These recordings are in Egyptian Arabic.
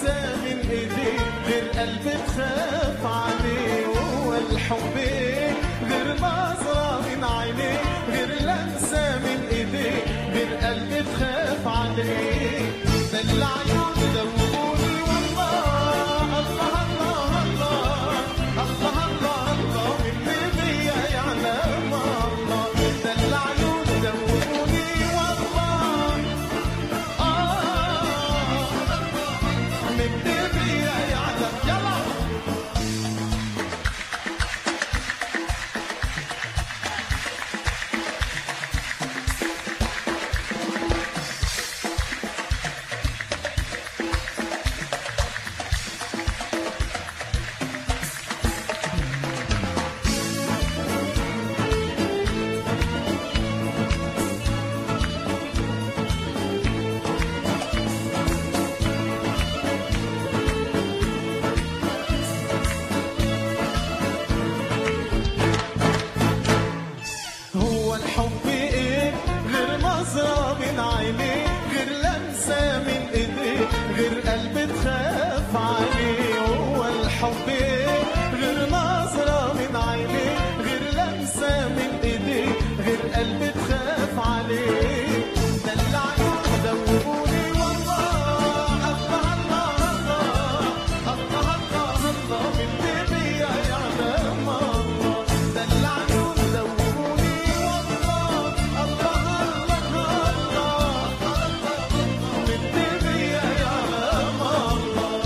انسى من ايديك غير قلبي تخاف عليه هو الحب ايه غير نظرة من عينيك غير لمسة من ايديك غير قلبي تخاف عليه ده اللي عيون دوبوني والله الله الله الله الله الله الله من بيا يعلم الله ده اللي عيون دوبوني والله آه من بيا يعلم يلا هو الحب ايه غير نظرة من عينيه غير لمسة من ايديه غير قلب تخاف عليه هو الحب ايه غير نظرة من عينيه غير لمسة من ايديه غير قلب تخاف عليه ده اللي عيون دوبوني والله الله الله الله الله الله الله من بيبيا يعلم الله ده اللي عيون دوبوني والله الله الله الله الله من بيبيا يعلم الله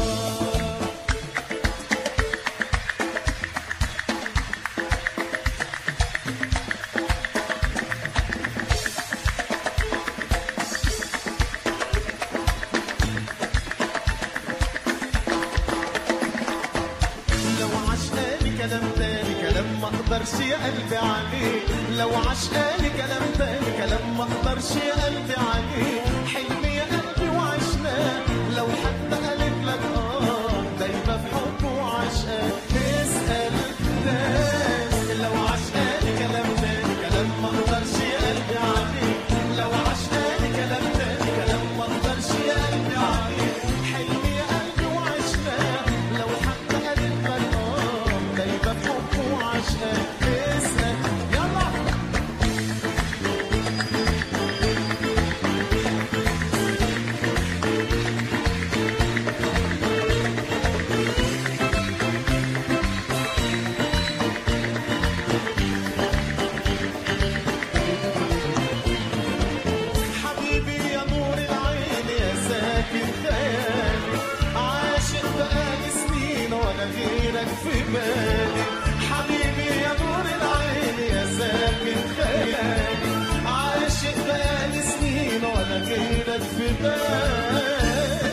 لو عشقاني كلام تاني كلام ما اقدرش يا قلبي عليه لو عشقاني كلام تاني كلام ما اقدرش يا قلبي عليه حلمي يا قلبي وعشناه لو حتى قالت لك اه دايما في حبه وعشقاه اسال ناس لو عشقاني كلام تاني كلام ما اقدرش يا قلبي عليه لو عشقاني كلام تاني كلام ما اقدرش يا قلبي عليه حلمي يا قلبي وعشناه لو حتى قالت لك اه دايما في حبه وعشقاه اسال يلا حبيبي يا نور العين يا ساكن خيالي عاشق بقالي سنين ولا غيرك في بالي حبيبي يا نور العين يا ساكن خيالي عاشق بقالي سنين ولا غيرك في بالي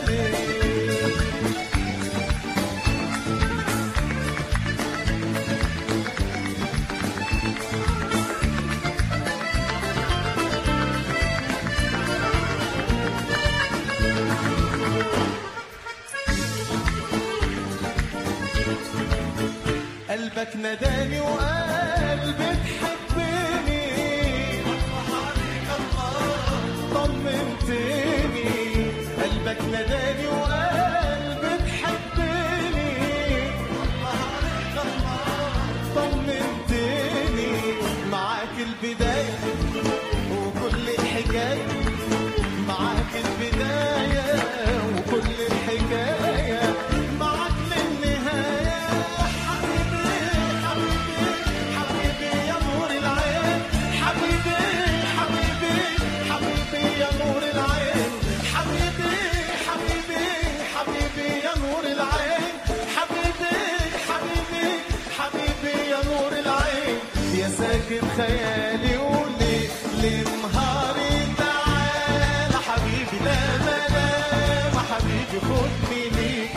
قلبك نداني وقلبي تحبني طمنتني قلبك نداني وقلبي تحبني طمنتني معاك البداية وكل الحكاية معاك البداية وكل الحكاية معاك للنهاية حبيبي حبيبي حبيبي يا نور العين حبيبي حبيبي حبيبي يا نور العين حبيبي حبيبي حبيبي يا نور العين حبيبي حبيبي حبيبي يا نور العين يا ساكن خيالي ولي لنهاري تعال حبيبي لا لا لا ما حبيبي خدني ليك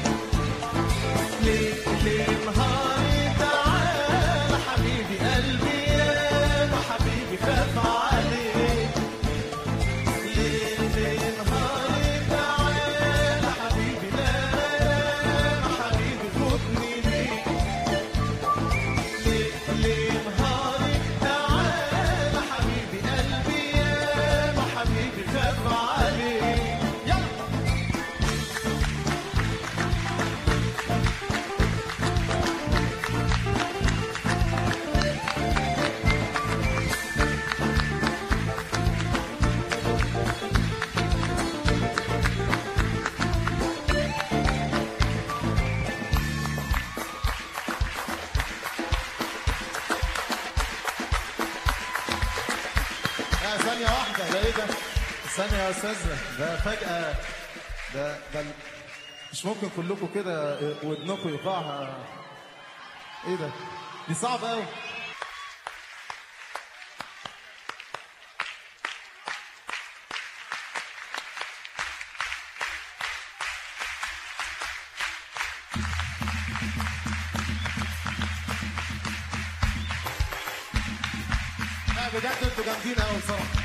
ليه ليه نهاري تعال حبيبي قلبي يا ما حبيبي خاف عليك ليه ليه نهاري تعال حبيبي لا لا لا ما حبيبي خدني ليك ليه ليه نهاري تعال حبيبي قلبي يا لا ثانية واحدة ده ايه ده؟ ثانية يا استاذة ده فجأة ده ده ال- مش ممكن كلكم كده ودنكم يقعها ايه ده؟ دي صعبة قوي لا بجد انتوا جامدين قوي بصراحة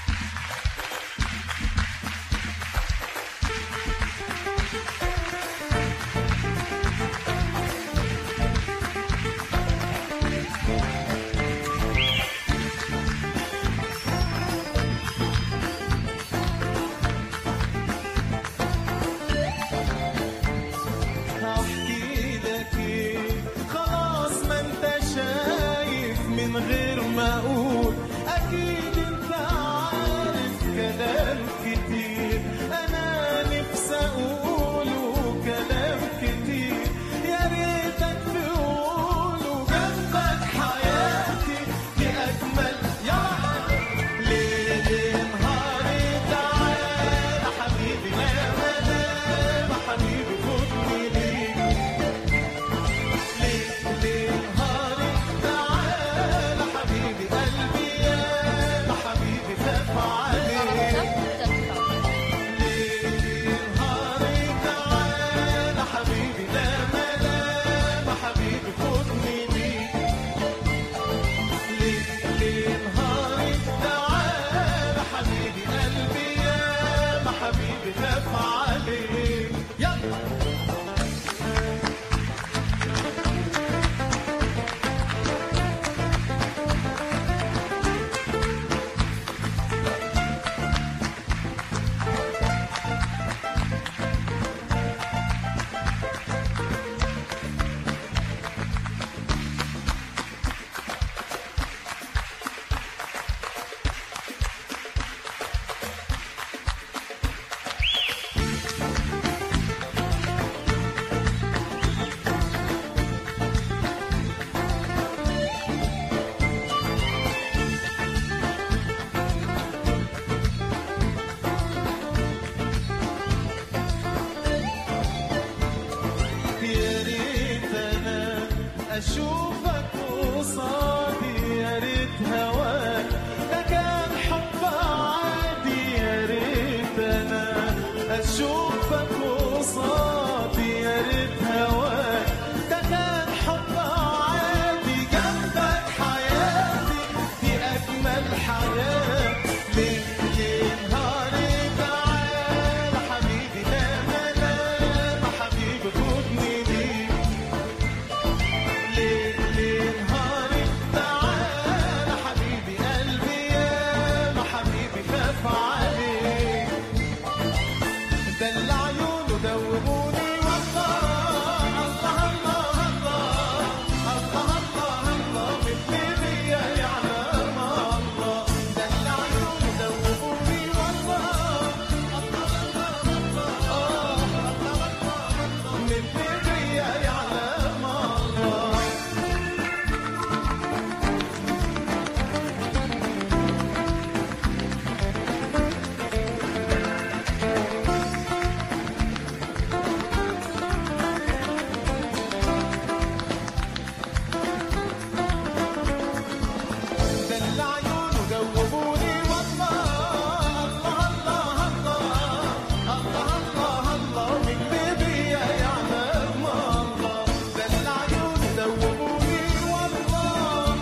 هحكي لك ايه خلاص ما انت شايف من غير ما اقول اكيد انت عارف كلام كتير انا نفسي اقوله كلام كتير يا ريتك تقوله جنبك حياتي دي اجمل يا ليل نهاري تعالى حبيبي لا مدام حبيبي خدني ليك ليل ليل نهاري تعالى حبيبي قلبي يا حبيبي خاف عليك ليل نهاري تعالى حبيبي لا ملام حبيبي خدني ليك ليل ليل نهاري تعالى حبيبي قلبي يا حبيبي خاف عليك يلا يا ريت انا اشوفك قصادي يا ريت هواك ده كان حب عادي يا ريت انا اشوفك قصادي يا ريت هواك ده كان حب عادي جنبك حياتي دي اجمل حياه ليه ليه نهاري تعالى حبيبي لا ملام حبيبي خدني ليك ليه ليه نهاري تعالى حبيبي قلبي يا حبيبي خاف عليك دلع عيونه دوبوني والله الله الله الله الله الله الله مثلي بيا يعلم الله دلع عيونه دوبوني والله الله الله الله مثلي بيا يعلم الله دلع عيونه دوبوني والله الله الله الله الله الله الله من بيبيا يعلم الله دلع عيونه دوبوني والله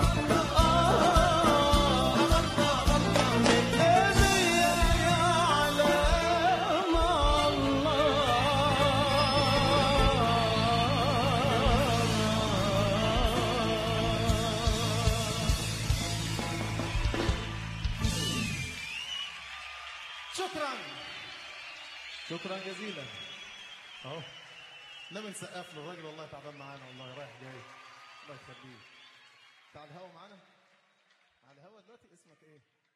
آه الله الله من بيبيا يعلم الله شكرا شكرا جزيلا اهو لا بنسقف له الراجل والله تعبان معانا والله رايح جاي الله يخليه تعال الهوا معانا على الهوا دلوقتي اسمك ايه